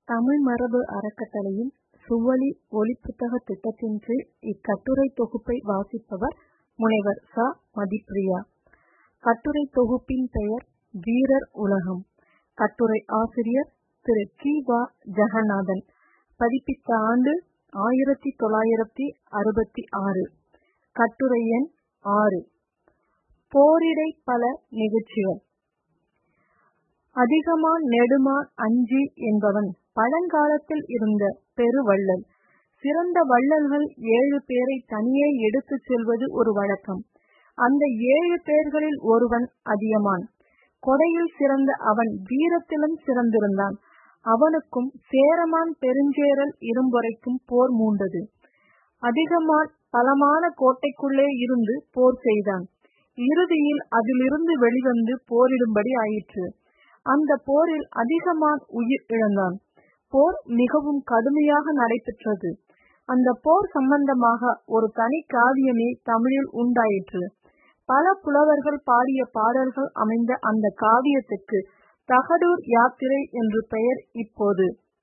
தமிழ் மரபு அறக்கட்டளையின் சுவழி ஒலிப்புத்தக திட்டத்தின் கீழ் இக்கட்டுரை தொகுப்பை வாசிப்பவர் முனைவர் ச மதிப்பிரியா கட்டுரை தொகுப்பின் பெயர் வீரர் உலகம் கட்டுரை ஆசிரியர் திரு கி வா ஜெகநாதன் பதிப்பித்த ஆண்டு ஆயிரத்தி தொள்ளாயிரத்தி அறுபத்தி ஆறு கட்டுரை எண் ஆறு போரிடை பல நிகழ்ச்சிகள் அதிகமான் நெடுமான் அஞ்சி என்பவன் பழங்காலத்தில் இருந்த பெருவள்ளல் சிறந்த வள்ளல்கள் ஏழு பேரை தனியே எடுத்துச் செல்வது ஒரு வழக்கம் அந்த ஏழு பேர்களில் ஒருவன் அதியமான் கொடையில் சிறந்த அவன் வீரத்திலும் சிறந்திருந்தான் அவனுக்கும் சேரமான் பெருஞ்சேரல் இரும்பொறைக்கும் போர் மூண்டது அதிகமான் பலமான கோட்டைக்குள்ளே இருந்து போர் செய்தான் இறுதியில் அதிலிருந்து வெளிவந்து போரிடும்படி ஆயிற்று அந்த போரில் அதிகமான் உயிர் இழந்தான் போர் மிகவும் கடுமையாக நடைபெற்றது அந்த போர் சம்பந்தமாக ஒரு தனி காவியமே தமிழில் உண்டாயிற்று பல புலவர்கள் பாடிய பாடல்கள் அமைந்த அந்த காவியத்துக்கு தகடூர் யாத்திரை என்று பெயர் இப்போது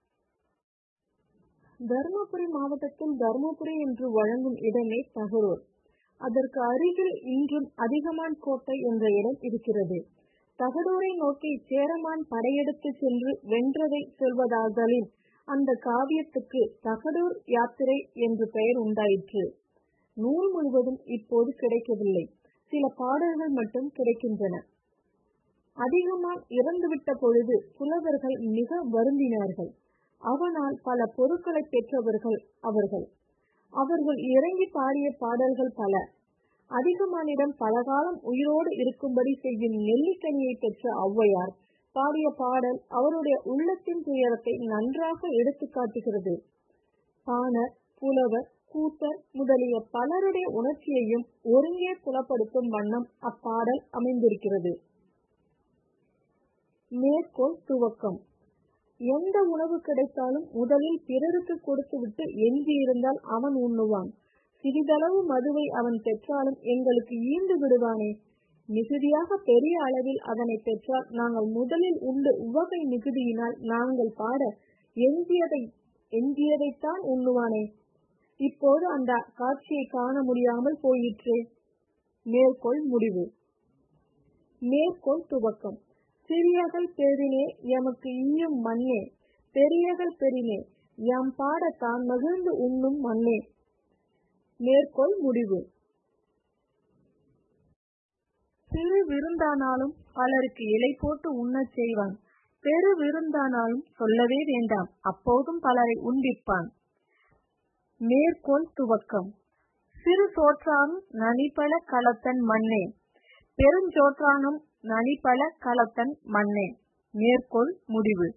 தருமபுரி மாவட்டத்தில் தருமபுரி என்று வழங்கும் இடமே தகடூர் அதற்கு அருகில் இன்றும் அதிகமான் கோட்டை என்ற இடம் இருக்கிறது தகடூரை நோக்கி சேரமான் படையெடுத்து சென்று வென்றதை சொல்வதாகலின் அந்த காவியத்துக்கு தகடூர் யாத்திரை என்று பெயர் உண்டாயிற்று நூல் முழுவதும் இப்போது கிடைக்கவில்லை சில பாடல்கள் மட்டும் கிடைக்கின்றன அதிகமான் இறந்துவிட்ட பொழுது புலவர்கள் மிக வருந்தினார்கள் அவனால் பல பொருட்களை பெற்றவர்கள் அவர்கள் அவர்கள் இறங்கி பாடிய பாடல்கள் பல அதிகமானிடம் பலகாலம் உயிரோடு இருக்கும்படி செய்யும் நெல்லிக்கனியை பெற்ற ஔவையார் பாடிய பாடல் அவருடைய உள்ளத்தின் துயரத்தை நன்றாக எடுத்து காட்டுகிறது பாணர் புலவர் கூத்தர் முதலிய பலருடைய உணர்ச்சியையும் ஒருங்கே புலப்படுத்தும் வண்ணம் அப்பாடல் அமைந்திருக்கிறது மேற்கோள் துவக்கம் எந்த உணவு கிடைத்தாலும் முதலில் பிறருக்கு கொடுத்துவிட்டு எஞ்சியிருந்தால் அவன் உண்ணுவான் சிறிதளவு மதுவை அவன் பெற்றாலும் எங்களுக்கு ஈண்டு விடுவானே மிகுதியாக பெரிய அளவில் அதனை பெற்றால் நாங்கள் முதலில் உண்டு உவகை மிகுதியினால் நாங்கள் பாட எஞ்சியதை எஞ்சியதைத்தான் உண்ணுவானே இப்போது அந்த காட்சியை காண முடியாமல் போயிற்றே மேற்கோள் முடிவு மேற்கோள் துவக்கம் சிறியகள் பெரினே எமக்கு ஈயும் மண்ணே பெரியகள் பெரினே எம் பாட தான் மகிழ்ந்து உண்ணும் மண்ணே மேற்கோள் முடிவு சிறு விருந்தானாலும் பலருக்கு இலை போட்டு உண்ணச் செய்வான் பெரு விருந்தானாலும் சொல்லவே வேண்டாம் அப்போதும் பலரை உண்டிப்பான் மேற்கோள் துவக்கம் சிறு சோற்றானும் நனிபல களத்தன் மண்ணே பெருஞ்சோற்றானும் நனிபல களத்தன் மண்ணே மேற்கோள் முடிவு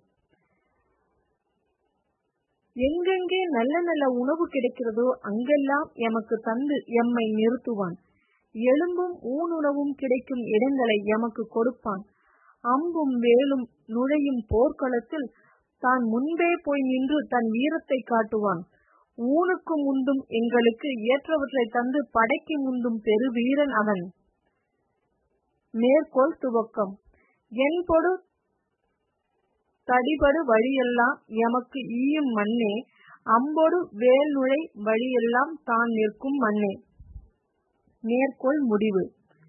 எங்கெங்கே நல்ல நல்ல உணவு கிடைக்கிறதோ அங்கெல்லாம் எமக்கு தந்து எம்மை நிறுத்துவான் எலும்பும் ஊனுணவும் கிடைக்கும் இடங்களை எமக்கு கொடுப்பான் அம்பும் வேலும் நுழையும் போர்க்களத்தில் தான் முன்பே போய் நின்று தன் வீரத்தை காட்டுவான் ஊனுக்கு முந்தும் எங்களுக்கு ஏற்றவற்றை தந்து படைக்கு முந்தும் பெரு வீரன் அவன் மேற்கோள் துவக்கம் என்பொடு தடிபடு வழியெல்லாம் எமக்கு ஈயும் மண்ணே அம்பொடு வேல் நுழை வழியெல்லாம் தான் நிற்கும் மண்ணே மேற்கோள் முடிவு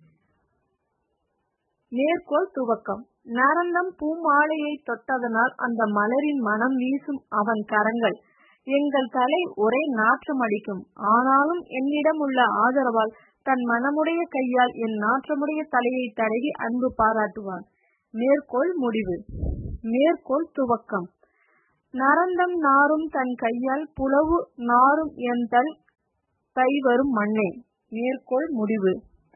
மேற்கோள் துவக்கம் நரந்தம் பூமாலையை தொட்டதனால் அந்த மலரின் மனம் வீசும் அவன் கரங்கள் எங்கள் தலை ஒரே நாற்றம் அடிக்கும் ஆனாலும் என்னிடம் உள்ள ஆதரவால் தன் மனமுடைய கையால் என் நாற்றமுடைய தலையை தடவி அன்பு பாராட்டுவான் மேற்கோள் முடிவு மேற்கோள் துவக்கம் நரந்தம் நாரும் தன் கையால் புலவு நாரும் என் தல் கை வரும் மண்ணே மேற்கோள் முடிவு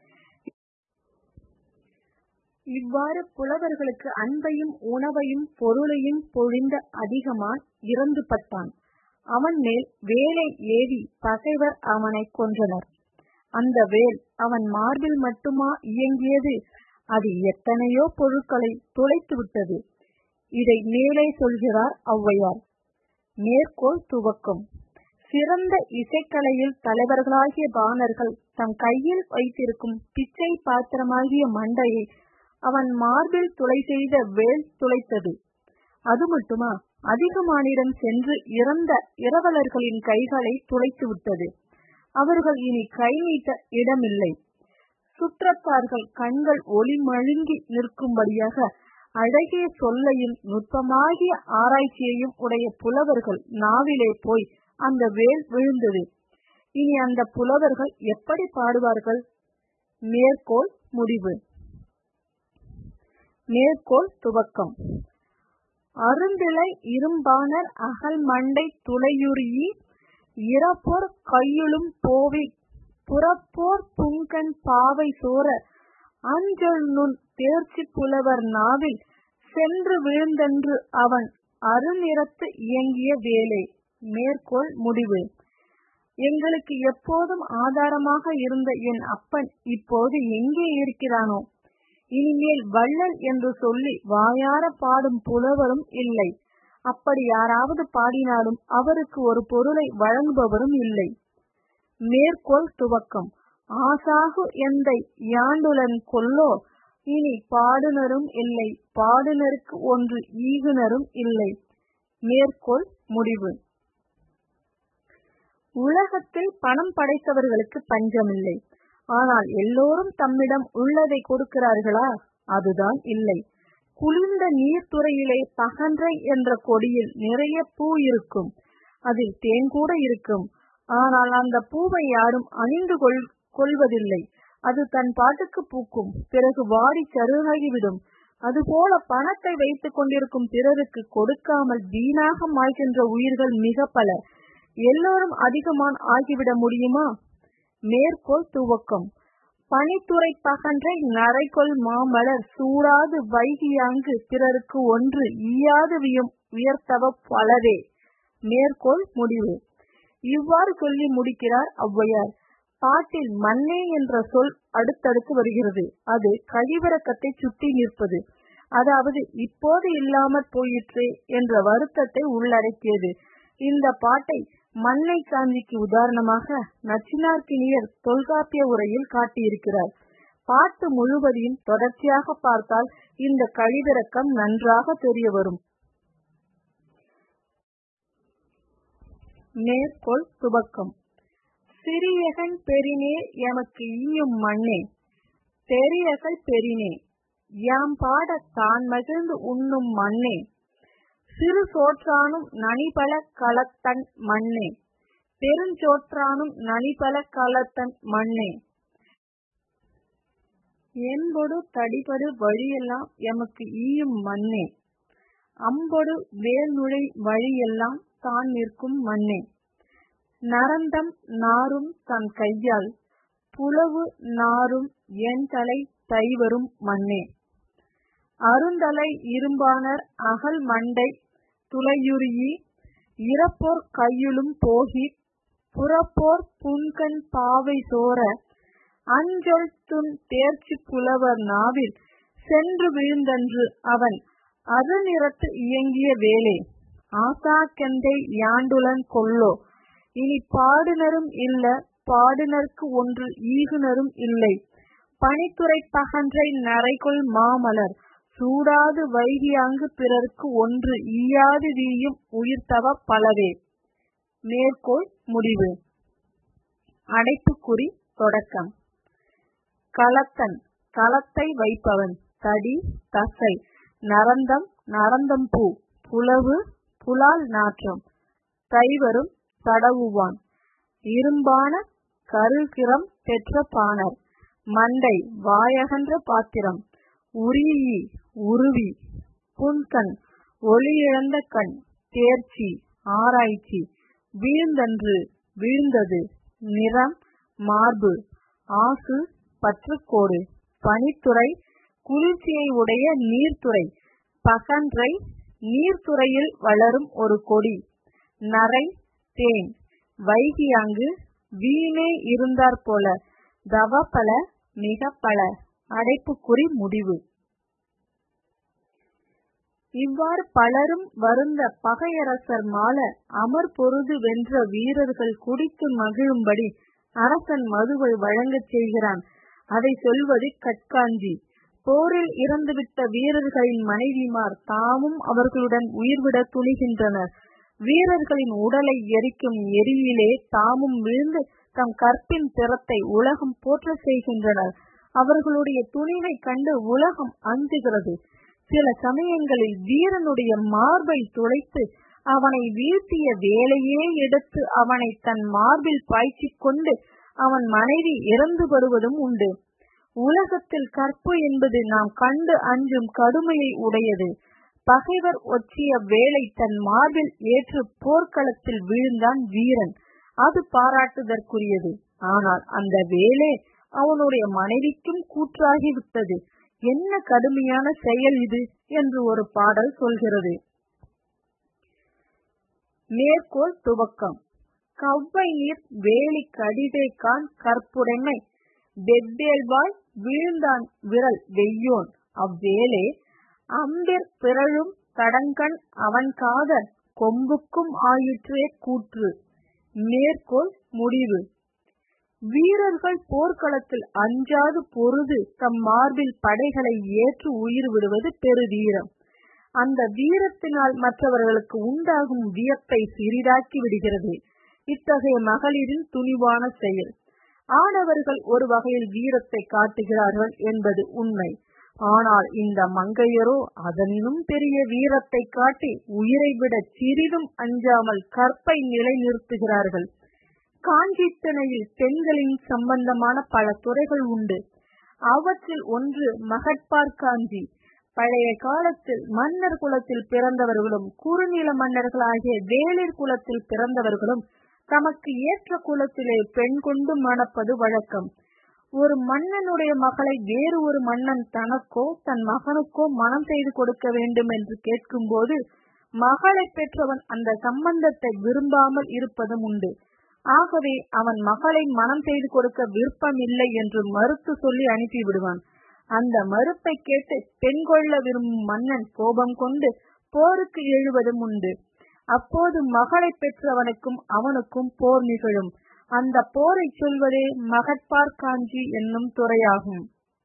இவ்வாறு புலவர்களுக்கு அன்பையும் உணவையும் பொருளையும் பொழிந்த அதிகமான் இறந்து பட்டான் அவன் மேல் வேலை ஏவி பகைவர் அவனை கொன்றனர் அந்த வேல் அவன் மார்பில் மட்டுமா இயங்கியது அது எத்தனையோ பொருட்களை துளைத்து விட்டது இதை மேலே சொல்கிறார் ஔவையார் மேற்கோள் துவக்கம் சிறந்த இசைக்கலையில் தலைவர்களாகிய பாணர்கள் தம் கையில் வைத்திருக்கும் பிச்சை பாத்திரமாகிய மண்டையை அவன் மார்பில் துளை செய்த வேல் துளைத்தது அது மட்டுமா அதிகமானிடம் சென்று இறந்த இரவலர்களின் கைகளை துளைத்து விட்டது அவர்கள் இனி கை நீட்ட இடமில்லை சுற்றத்தார்கள் கண்கள் ஒளி மழுங்கி நிற்கும்படியாக அழகிய சொல்லையும் நுட்பமாகிய ஆராய்ச்சியையும் உடைய புலவர்கள் நாவிலே போய் அந்த வேல் விழுந்தது இனி அந்த புலவர்கள் எப்படி பாடுவார்கள் மேற்கோள் முடிவு மேற்கோள் துவக்கம் அருந்திலை இரும்பானர் அகல் மண்டை துளையுருயி இறப்போர் கையுளும் போவி புறப்போர் புங்கன் பாவை சோர அஞ்சொல் நுண் தேர்ச்சி புலவர் நாவில் சென்று விழுந்தென்று அவன் அருநிறத்து இயங்கிய வேலை மேற்கோள் முடிவு எங்களுக்கு எப்போதும் ஆதாரமாக இருந்த என் அப்பன் இப்போது எங்கே இருக்கிறானோ இனிமேல் வள்ளல் என்று சொல்லி வாயார பாடும் புலவரும் இல்லை அப்படி யாராவது பாடினாலும் அவருக்கு ஒரு பொருளை வழங்குபவரும் இல்லை மேற்கோள் துவக்கம் ஆசாகு எந்தை யாண்டுலன் கொல்லோ இனி பாடுனரும் இல்லை பாடுனருக்கு ஒன்று ஈகுனரும் இல்லை மேற்கோள் முடிவு உலகத்தில் பணம் படைத்தவர்களுக்கு பஞ்சமில்லை ஆனால் எல்லோரும் தம்மிடம் உள்ளதை கொடுக்கிறார்களா அதுதான் இல்லை குளிர்ந்த நீர்த்துறையிலே பகன்றை என்ற கொடியில் நிறைய பூ இருக்கும் அதில் தேன் கூட இருக்கும் ஆனால் அந்த பூவை யாரும் அணிந்து கொள் கொள்வதில்லை அது தன் பாட்டுக்கு பூக்கும் பிறகு வாடி சருகாகிவிடும் அதுபோல பணத்தை வைத்துக் கொண்டிருக்கும் பிறருக்கு கொடுக்காமல் வீணாக மாய்கின்ற உயிர்கள் மிக பல எல்லோரும் அதிகமான் ஆகிவிட முடியுமா மேற்கோள் துவக்கம் பனித்துறை பகன்றை நரைகொள் மாமலர் சூடாது வைகியாங்கு பிறருக்கு ஒன்று ஈயாதுவியும் உயர்த்தவ பலவே மேற்கோள் முடிவு இவ்வாறு சொல்லி முடிக்கிறார் ஔவையார் பாட்டில் மண்ணே என்ற சொல் அடுத்தடுத்து வருகிறது அது கழிவிறக்கத்தை சுட்டி நிற்பது அதாவது இப்போது இல்லாமற் போயிற்றே என்ற வருத்தத்தை உள்ளடக்கியது இந்த பாட்டை மண்ணை காஞ்சிக்கு உதாரணமாக நச்சினார்க்கினியர் தொல்காப்பிய உரையில் காட்டியிருக்கிறார் பாட்டு முழுவதையும் தொடர்ச்சியாக பார்த்தால் இந்த கழிவிறக்கம் நன்றாக தெரிய வரும் மேற்கோள் துவக்கம் சிறியகன் பெரினே எமக்கு ஈயும் மண்ணே பெரியகள் பெரினே யாம் பாட தான் மகிழ்ந்து உண்ணும் மண்ணே சிறு சோற்றானும் நனிபல களத்தன் மண்ணே பெருஞ்சோற்றானும் நனிபல களத்தன் மண்ணே என்பொடு தடிபடு வழியெல்லாம் எமக்கு ஈயும் மண்ணே அம்பொடு வேல் நுழை வழியெல்லாம் தான் நிற்கும் மண்ணே நரந்தம் நாரும் தன் கையால் புலவு நாரும் என் தலை தைவரும் மண்ணே அருந்தலை இரும்பானர் அகல் மண்டை துளையுருயி இறப்போர் கையுளும் போகி புறப்போர் புன்கண் பாவை சோர அஞ்சொல் துன் தேர்ச்சி புலவர் நாவில் சென்று விழுந்தன்று அவன் அருநிறத்து இயங்கிய வேலே ஆசாக்கெந்தை யாண்டுலன் கொல்லோ இனி பாடுனரும் இல்ல பாடுனருக்கு ஒன்று ஈகுனரும் இல்லை பனித்துறை பகன்றை நரைகொள் மாமலர் சூடாது வைகியாங்கு பிறர்க்கு ஒன்று ஈயாது வீயும் உயிர்த்தவ பலவே மேற்கோள் முடிவு அடைப்புக்குறி தொடக்கம் களத்தன் களத்தை வைப்பவன் தடி தசை நரந்தம் நரந்தம் பூ புலவு புலால் நாற்றம் தைவரும் தடவுவான் இரும்பான கருகிரம் பெற்ற பாணர் மண்டை வாயகன்ற பாத்திரம் உரியி உருவி புன்கண் ஒளியிழந்த கண் தேர்ச்சி ஆராய்ச்சி வீழ்ந்தன்று வீழ்ந்தது நிறம் மார்பு ஆசு பற்றுக்கோடு பனித்துறை குளிர்ச்சியை உடைய நீர்த்துறை பகன்றை நீர்த்துறையில் வளரும் ஒரு கொடி நரை தேன் வைகியாங்கு வீணே இருந்தாற் போல தவப்பல மிக பல அடைப்புக்குறி முடிவு இவ்வாறு பலரும் வருந்த பகையரசர் மால அமர் பொருது வென்ற வீரர்கள் குடித்து மகிழும்படி அரசன் மதுவை வழங்கச் செய்கிறான் அதை சொல்வது கட்காஞ்சி போரில் இறந்துவிட்ட வீரர்களின் மனைவிமார் தாமும் அவர்களுடன் உயிர்விட துணிகின்றனர் வீரர்களின் உடலை எரிக்கும் எரியிலே தாமும் விழுந்து தம் கற்பின் திறத்தை உலகம் போற்ற செய்கின்றனர் அவர்களுடைய துணிவை கண்டு உலகம் அஞ்சுகிறது சில சமயங்களில் வீரனுடைய மார்பை துளைத்து அவனை வீழ்த்திய வேலையே எடுத்து அவனை தன் மார்பில் பாய்ச்சிக் கொண்டு அவன் மனைவி இறந்து வருவதும் உண்டு உலகத்தில் கற்பு என்பது நாம் கண்டு அஞ்சும் கடுமையை உடையது பகைவர் ஒற்றிய வேலை தன் மார்பில் ஏற்று போர்க்களத்தில் வீழ்ந்தான் வீரன் அது பாராட்டுதற்குரியது ஆனால் அந்த வேலை அவனுடைய மனைவிக்கும் கூற்றாகிவிட்டது என்ன கடுமையான செயல் இது என்று ஒரு பாடல் சொல்கிறது மேற்கோள் துவக்கம் கவ்வை நீர் வேலி கடிதைக்கான் கற்புடைமை வெவ்வேல்வாய் வீழ்ந்தான் விரல் வெய்யோன் அவ்வேலே அம்பிற் பிறழும் தடங்கண் அவன் காதல் கொம்புக்கும் ஆயிற்றே கூற்று மேற்கோள் முடிவு வீரர்கள் போர்க்களத்தில் அஞ்சாது பொருது தம் மார்பில் படைகளை ஏற்று உயிர் விடுவது பெருவீரம் அந்த வீரத்தினால் மற்றவர்களுக்கு உண்டாகும் வியப்பை சிறிதாக்கி விடுகிறது இத்தகைய மகளிரின் துணிவான செயல் ஆடவர்கள் ஒரு வகையில் வீரத்தை காட்டுகிறார்கள் என்பது உண்மை ஆனால் இந்த மங்கையரோ அதனினும் பெரிய வீரத்தை காட்டி உயிரை விட சிறிதும் அஞ்சாமல் கற்பை நிலைநிறுத்துகிறார்கள் காஞ்சித்தனையில் பெண்களின் சம்பந்தமான பல துறைகள் உண்டு அவற்றில் ஒன்று மகட்பார் காஞ்சி பழைய காலத்தில் மன்னர் குலத்தில் பிறந்தவர்களும் குறுநில மன்னர்கள் ஆகிய வேளிர் குலத்தில் பிறந்தவர்களும் தமக்கு ஏற்ற குலத்திலே பெண் கொண்டு மணப்பது வழக்கம் ஒரு மன்னனுடைய மகளை வேறு ஒரு மன்னன் தனக்கோ தன் மகனுக்கோ மனம் செய்து கொடுக்க வேண்டும் என்று கேட்கும்போது மகளை பெற்றவன் அந்த சம்பந்தத்தை விரும்பாமல் இருப்பதும் உண்டு ஆகவே அவன் மகளை மனம் செய்து கொடுக்க விருப்பமில்லை என்று மறுத்து சொல்லி அனுப்பிவிடுவான் அந்த மறுப்பை கேட்டு பெண் கொள்ள விரும்பும் மன்னன் கோபம் கொண்டு போருக்கு எழுவதும் உண்டு அப்போது மகளை பெற்றவனுக்கும் அவனுக்கும் போர் நிகழும் அந்த போரை சொல்வதே மகட்பார் காஞ்சி என்னும் துறையாகும்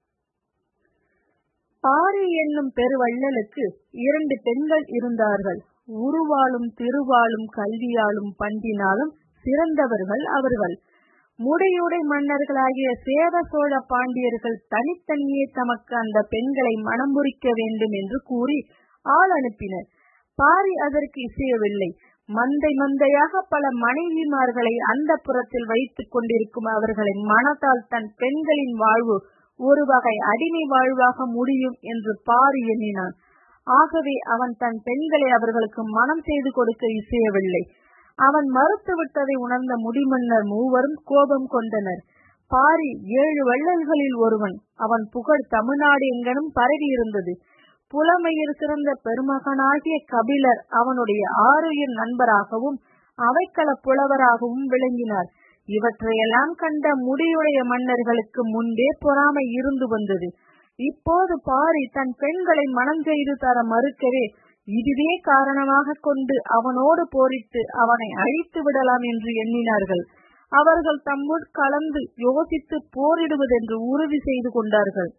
பாரி என்னும் பெருவள்ளலுக்கு இரண்டு பெண்கள் இருந்தார்கள் உருவாலும் திருவாலும் கல்வியாலும் பண்பினாலும் சிறந்தவர்கள் அவர்கள் முடியுடை மன்னர்களாகிய சேர சோழ பாண்டியர்கள் தனித்தனியே தமக்கு அந்த பெண்களை மனம் புரிக்க வேண்டும் என்று கூறி ஆள் அனுப்பினர் பாரி அதற்கு இசையவில்லை மந்தை மந்தையாக பல மனைவிமார்களை அந்த புறத்தில் வைத்துக் கொண்டிருக்கும் அவர்களை மனத்தால் தன் பெண்களின் வாழ்வு ஒரு வகை அடிமை வாழ்வாக முடியும் என்று பாரி எண்ணினான் ஆகவே அவன் தன் பெண்களை அவர்களுக்கு மனம் செய்து கொடுக்க இசையவில்லை அவன் மறுத்து விட்டதை உணர்ந்த முடிமன்னர் மூவரும் கோபம் கொண்டனர் பாரி ஏழு வள்ளல்களில் ஒருவன் அவன் புகழ் தமிழ்நாடு எங்கனும் பரவி இருந்தது புலமையில் சிறந்த பெருமகனாகிய கபிலர் அவனுடைய ஆறுயிர் நண்பராகவும் அவைக்கள புலவராகவும் விளங்கினார் இவற்றையெல்லாம் கண்ட முடியுடைய மன்னர்களுக்கு முன்பே பொறாமை இருந்து வந்தது இப்போது பாரி தன் பெண்களை மனம் செய்து தர மறுக்கவே இதுவே காரணமாக கொண்டு அவனோடு போரிட்டு அவனை அழித்து விடலாம் என்று எண்ணினார்கள் அவர்கள் தம்முள் கலந்து யோசித்து போரிடுவதென்று உறுதி செய்து கொண்டார்கள்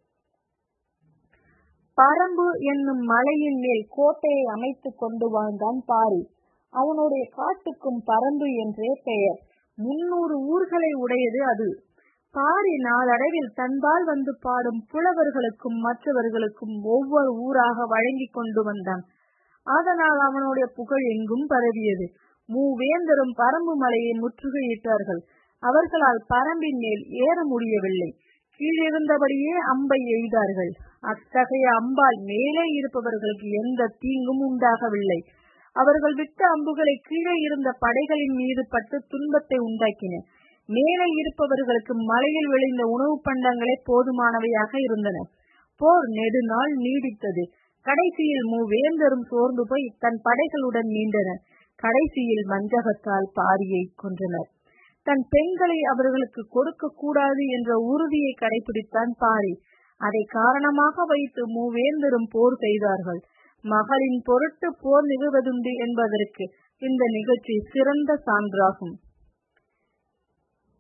பரம்பு என்னும் மலையின் மேல் கோட்டையை அமைத்துக் கொண்டு வாழ்ந்தான் பாரி அவனுடைய காட்டுக்கும் பரம்பு என்றே பெயர் முன்னூறு ஊர்களை உடையது அது பாரி நாளடைவில் தன்பால் வந்து பாடும் புலவர்களுக்கும் மற்றவர்களுக்கும் ஒவ்வொரு ஊராக வழங்கி கொண்டு வந்தான் அதனால் அவனுடைய புகழ் எங்கும் பரவியது மூவேந்தரும் பரம்பு மலையை முற்றுகையிட்டார்கள் அவர்களால் பரம்பின் மேல் ஏற முடியவில்லை கீழிருந்தபடியே அம்பை எய்தார்கள் அத்தகைய அம்பால் மேலே இருப்பவர்களுக்கு எந்த தீங்கும் உண்டாகவில்லை அவர்கள் விட்ட அம்புகளை கீழே இருந்த படைகளின் மீது பட்டு துன்பத்தை உண்டாக்கின மேலே இருப்பவர்களுக்கு மலையில் விளைந்த உணவு பண்டங்களே போதுமானவையாக இருந்தன போர் நெடுநாள் நீடித்தது கடைசியில் மூவேந்தரும் சோர்ந்து போய் தன் படைகளுடன் மீண்டனர் கடைசியில் வஞ்சகத்தால் பாரியை கொன்றனர் தன் பெண்களை அவர்களுக்கு கொடுக்க கூடாது என்ற உறுதியை கடைபிடித்தான் பாரி அதை காரணமாக வைத்து மூவேந்தரும் போர் செய்தார்கள் மகளின் பொருட்டு போர் நிகழ்வதுண்டு என்பதற்கு இந்த நிகழ்ச்சி சிறந்த சான்றாகும்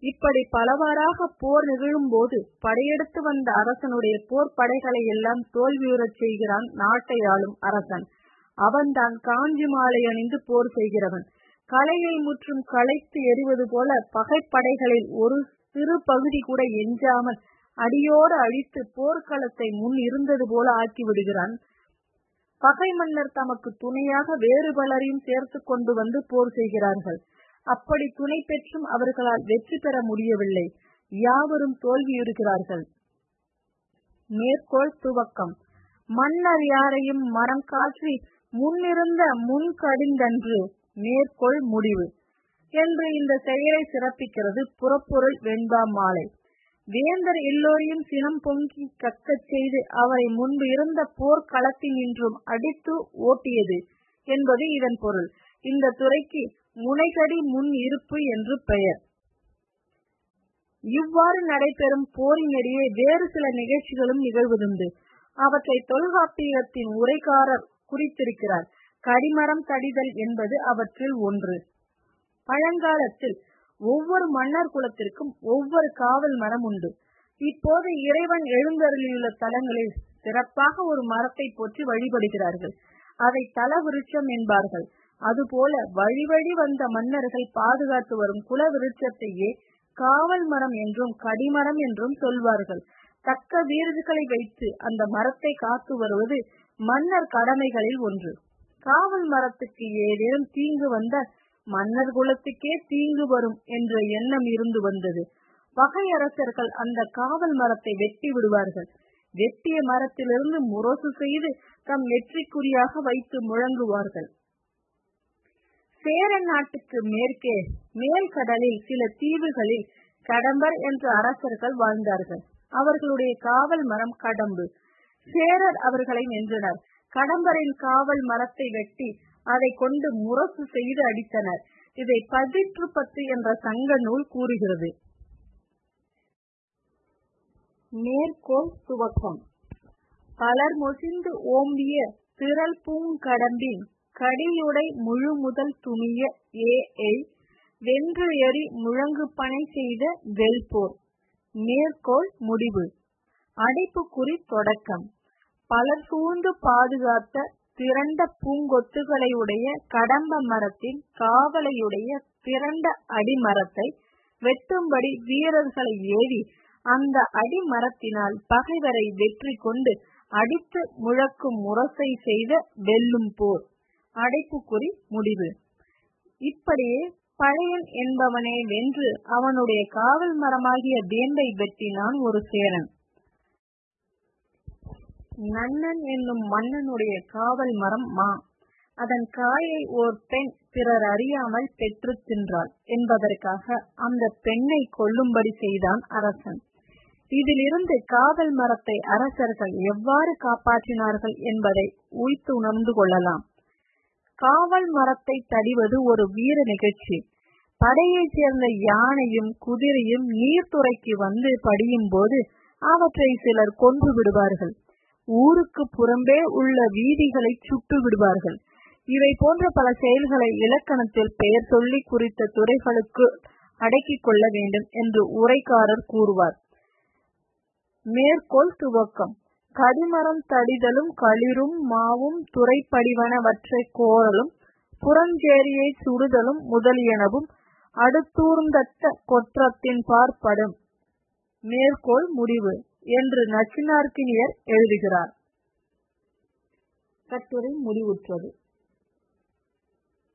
இப்படி பலவாறாக போர் நிகழும்போது படையெடுத்து வந்த அரசனுடைய போர் படைகளை எல்லாம் தோல்வியுறச் செய்கிறான் நாட்டை ஆளும் அரசன் அவன்தான் காஞ்சி மாலை அணிந்து போர் செய்கிறவன் கலையை முற்றும் களைத்து எறிவது போல பகைப்படைகளில் ஒரு சிறு பகுதி கூட எஞ்சாமல் அடியோடு அழித்து போர்க்களத்தை முன் இருந்தது போல ஆக்கி விடுகிறான் பகை மன்னர் தமக்கு துணையாக வேறு பலரையும் சேர்த்து கொண்டு வந்து போர் செய்கிறார்கள் அப்படி துணை பெற்றும் அவர்களால் வெற்றி பெற முடியவில்லை யாவரும் தோல்வியுறுகிறார்கள் மேற்கோள் துவக்கம் மன்னர் யாரையும் மரம் காற்றி முன்னிருந்த முன் கடிந்தன்று மேற்கோள் முடிவு என்று இந்த செயலை சிறப்பிக்கிறது புறப்பொருள் வெண்பா மாலை வேந்தர் எல்லோரையும் சினம் பொங்கி கக்கச் செய்து அவரை முன்பு இருந்த போர்க்களத்தினின்றும் அடித்து ஓட்டியது என்பது இதன் பொருள் இந்த துறைக்கு முனைகடி முன் இருப்பு என்று பெயர் இவ்வாறு நடைபெறும் போரினிடையே வேறு சில நிகழ்ச்சிகளும் நிகழ்வதுண்டு அவற்றை தொல்காப்பியத்தின் உரைக்காரர் குறித்திருக்கிறார் கடிமரம் தடிதல் என்பது அவற்றில் ஒன்று பழங்காலத்தில் ஒவ்வொரு மன்னர் குலத்திற்கும் ஒவ்வொரு காவல் மரம் உண்டு இப்போது இறைவன் எழுந்தருளியுள்ள தலங்களில் சிறப்பாக ஒரு மரத்தை போற்றி வழிபடுகிறார்கள் அதை தல விருட்சம் என்பார்கள் அதுபோல வழி வழி வந்த மன்னர்கள் பாதுகாத்து வரும் குல விருட்சத்தையே காவல் மரம் என்றும் கடிமரம் என்றும் சொல்வார்கள் தக்க வீரர்களை வைத்து அந்த மரத்தை காத்து வருவது மன்னர் கடமைகளில் ஒன்று காவல் மரத்துக்கு ஏதேனும் தீங்கு வந்த மன்னர் குலத்துக்கே தீங்கு வரும் என்ற எண்ணம் இருந்து வந்தது பகை அரசர்கள் அந்த காவல் மரத்தை வெட்டி விடுவார்கள் வெட்டிய மரத்திலிருந்து முரசு செய்து தம் வெற்றிக்குறியாக வைத்து முழங்குவார்கள் சேர நாட்டுக்கு மேற்கே மேல் கடலில் சில தீவுகளில் கடம்பர் என்ற அரசர்கள் வாழ்ந்தார்கள் அவர்களுடைய காவல் மரம் கடம்பு சேரர் அவர்களை வென்றனர் கடம்பரின் காவல் மரத்தை வெட்டி அதை கொண்டு முரசு செய்து அடித்தனர் இதை பதிற்று பத்து என்ற சங்க நூல் கூறுகிறது மேற்கோள் துவக்கம் பலர் மொசிந்து ஓம்பிய திரள் பூங்கடம்பின் கடியுடை முழு முதல் துணிய ஏ வென்று எறி முழங்கு பனை செய்த வெல்போர் மேற்கோள் முடிவு அடைப்புக்குறி தொடக்கம் பலர் சூழ்ந்து பாதுகாத்த திரண்ட பூங்கொத்துகளையுடைய கடம்ப மரத்தின் காவலையுடைய திரண்ட அடிமரத்தை வெட்டும்படி வீரர்களை ஏவி அந்த அடிமரத்தினால் பகைவரை வெற்றி கொண்டு அடித்து முழக்கும் முரசை செய்த வெல்லும் போர் அடைப்புக்குறி முடிவு இப்படியே பழையன் என்பவனை வென்று அவனுடைய காவல் மரமாகிய வேம்பை வெட்டினான் ஒரு சேரன் நன்னன் என்னும் மன்னனுடைய காவல் மரம் மா அதன் காயை ஓர் பெண் பிறர் அறியாமல் பெற்று தின்றாள் என்பதற்காக அந்த பெண்ணை கொல்லும்படி செய்தான் அரசன் இதிலிருந்து காவல் மரத்தை அரசர்கள் எவ்வாறு காப்பாற்றினார்கள் என்பதை உய்த்து உணர்ந்து கொள்ளலாம் காவல் மரத்தை தடிவது ஒரு வீர நிகழ்ச்சி படையைச் சேர்ந்த யானையும் குதிரையும் நீர்த்துறைக்கு வந்து படியும் போது அவற்றை சிலர் கொன்று விடுவார்கள் ஊருக்கு புறம்பே உள்ள வீதிகளை சுட்டு விடுவார்கள் இவை போன்ற பல செயல்களை இலக்கணத்தில் பெயர் சொல்லி குறித்த துறைகளுக்கு அடக்கிக் கொள்ள வேண்டும் என்று உரைக்காரர் கூறுவார் மேற்கோள் துவக்கம் கடிமரம் தடிதலும் களிரும் மாவும் துறைப்படிவனவற்றை கோரலும் புறஞ்சேரியை சுடுதலும் முதலியனவும் அடுத்தூர்ந்தத்த கொற்றத்தின் பார்ப்படும் மேற்கோள் முடிவு என்று நச்சினார்க்கினியர் எழுதுகிறார் கட்டுரை முடிவுற்றது